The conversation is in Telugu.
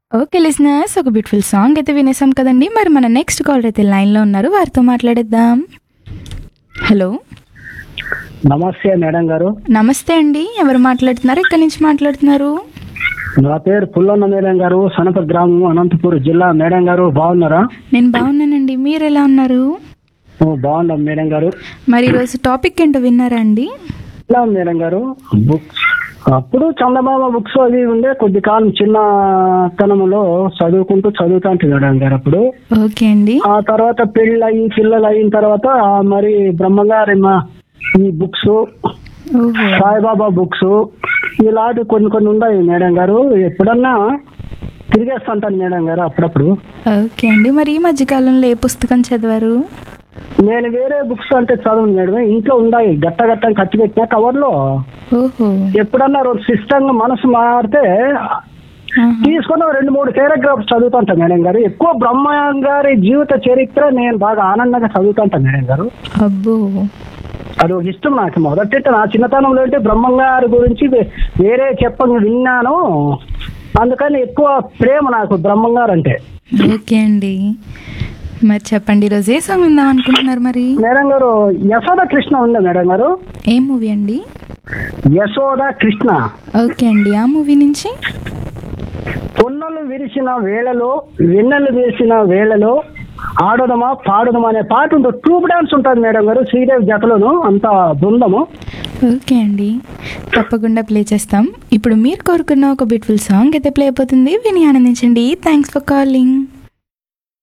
ఓకే లిసినర్స్ ఒక బ్యూటిఫుల్ సాంగ్ అయితే వినేసాం కదండి మరి మన నెక్స్ట్ కాలర్ అయితే లైన్లో ఉన్నారు వారితో మాట్లాడేద్దాం హలో నమస్తే మేడం గారు నమస్తే అండి ఎవరు మాట్లాడుతున్నారు ఎక్కడి నుంచి మాట్లాడుతున్నారు నా పేరు పుల్లన్న మేడం గారు సనప గ్రామం అనంతపూర్ జిల్లా మేడం గారు బాగున్నారా నేను బాగున్నానండి మీరు ఎలా ఉన్నారు ఓ, బాగున్నాం మేడం గారు మరి ఈరోజు టాపిక్ ఏంటో విన్నారా అండి ఎలా ఉంది మేడం గారు బుక్స్ అప్పుడు చందమామ బుక్స్ అవి ఉండే కొద్ది కాలం చిన్నతనంలో చదువుకుంటూ చదువుతాంటి మేడం గారు అప్పుడు ఓకే అండి ఆ తర్వాత పెళ్ళి అయ్యి పిల్లలు అయిన తర్వాత ఆ, మరి బ్రహ్మగారి మా ఈ బుక్స్ ఓహో సాయిబాబా బుక్స్ ఇలాంటి కొన్ని కొన్ని ఉన్నాయి మేడం గారు ఎప్పుడన్నా తిరిగేస్తుంటాను మేడం గారు అప్పుడప్పుడు ఓకే అండి మరి ఈ మధ్యకాలంలో ఏ పుస్తకం చదివారు నేను వేరే బుక్స్ అంటే చదవను మేడం ఇంట్లో ఉన్నాయి గట్ట గట్ట ఖర్చు పెట్టిన కవర్లో ఓహో ఎప్పుడన్నా రోజు సిస్టంగా మనసు మారితే ఆహా. తీసుకున్న రెండు మూడు పారాగ్రాఫ్స్ చదువుతుంటా మేడం గారు ఎక్కువ బ్రహ్మ గారి జీవిత చరిత్ర నేను బాగా ఆనందంగా చదువుతుంటా మేడం గారు అబ్బో అది ఒక ఇష్టం నాకు మొదటి నా చిన్నతనంలో అంటే బ్రహ్మంగారి గురించి వే- వేరే చెప్పంగా విన్నాను అందుకని ఎక్కువ ప్రేమ నాకు బ్రహ్మంగారు అంటే ఓకే అండి మరి చెప్పండి ఈరోజు ఏ సాంగ్ విందాం అనుకుంటున్నారు మరి మేడం గారు యశోద కృష్ణ ఉందా మేడం గారు ఏ మూవీ అండి యశోద కృష్ణ ఓకే అండి ఆ మూవీ నుంచి పొన్నలు విరిసిన వేళలో వెన్నెలు వేసిన వేళలో ఆడదమా పాడదమా అనే పాట ఉంటుంది ట్రూప్ డాన్స్ ఉంటుంది మేడం గారు శ్రీదేవి జతలోను అంత బృందము ఓకే అండి తప్పకుండా ప్లే చేస్తాం ఇప్పుడు మీరు కోరుకున్న ఒక బ్యూటిఫుల్ సాంగ్ అయితే ప్లే అయిపోతుంది విని ఆనందించండి థ్యాంక్స్ ఫర్ కాలింగ్